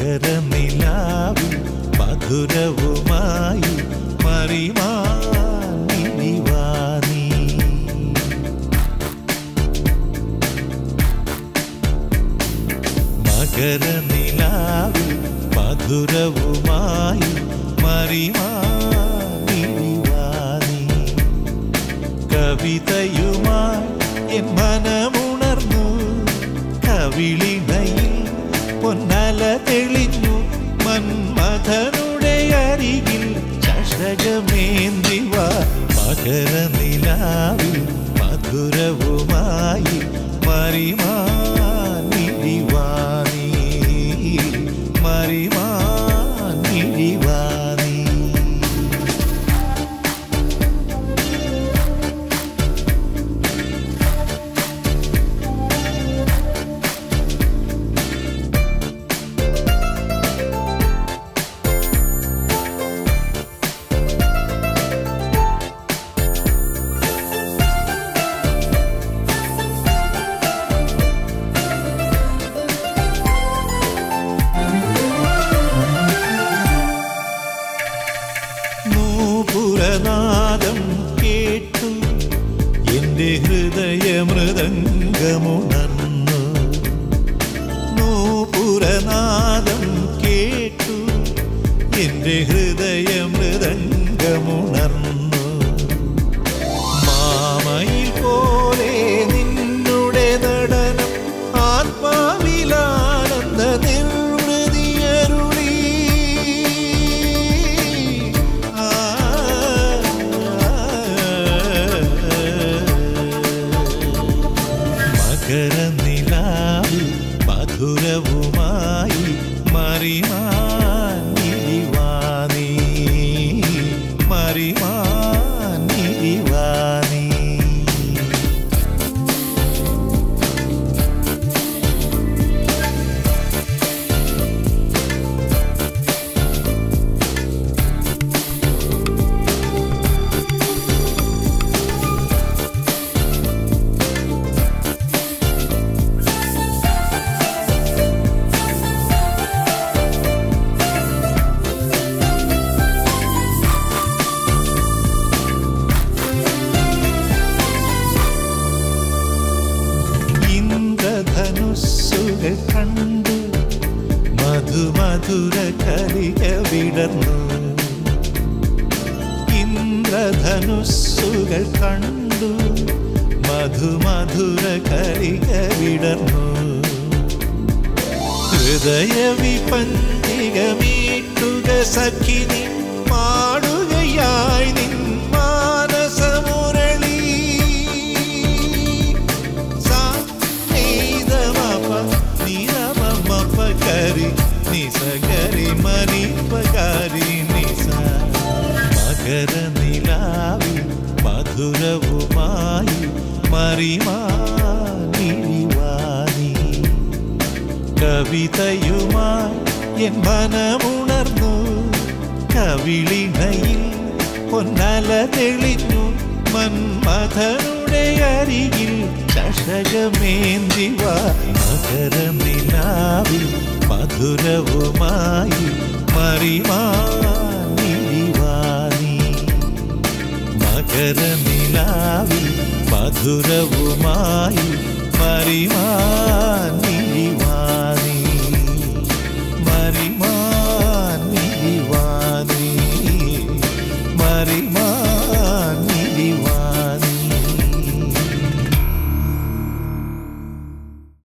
മകരനിലാവിൽ മധുരവുമായി മറിമാനിവാനീ മകരനിലാവിൽ മധുരവുമായി മറിമാനിവാനീ കവിതയുമായി N മനമുണർന്നു കവിളിണയിൽ Ponnala തെളിഞ്ഞു മന്മഥനുടെ അരികിൽ ചഷകമേന്തിവ മകരനിലാവിൽ മധുരവുമായി മറിമാനിവാനീ മറിമാനിവാനീ നൂപുരനാദം കേട്ടു എൻ്റെ ഹൃദയമൃദംഗമുണർന്നു നൂപുരനാദം കേട്ടു എൻ്റെ ഹൃദയമൃദംഗമുണർന്നു മാമയിൽ പോലെ നിന്നുടെ നടനം ആത്മാവിലാനന്ദ നിർവൃതിയരുളി ആ, മകരനിലാവിൽ മധുരവുമായി മറിമാനിവാനീ മറിമാനിവാനീ ഇന്ദ്രധനുസ്സുകൾ കണ്ടു മധുമധുര കലിക വിടർന്നു ഇന്ദ്രധനുസ്സുകൾ കണ്ടു മധുമധുര കലിക വിടർന്നു ഹൃദയ വിപഞ്ചികമീട്ടുക സഖിനി പാടുകയായി നിൻ മാനസമുരളി സാ നീതമപ നീരമമപകരി നിസകരി മണിപകാരി നിസ മകരനിലാവിൽ മധുരവുമായി മറിമാനിവാനീ കവിതയുമായി എൻ മനമുണർന്നു കവിളിണയിൽ പൊന്നല തെളിഞ്ഞു മന്മഥനുടെ അരികിൽ ചഷകമേന്തിവ മകരനിലാവിൽ മധുരവുമായി മറിമാനിവാനീ മകരനിലാവിൽ മധുരവുമായി മറിമാ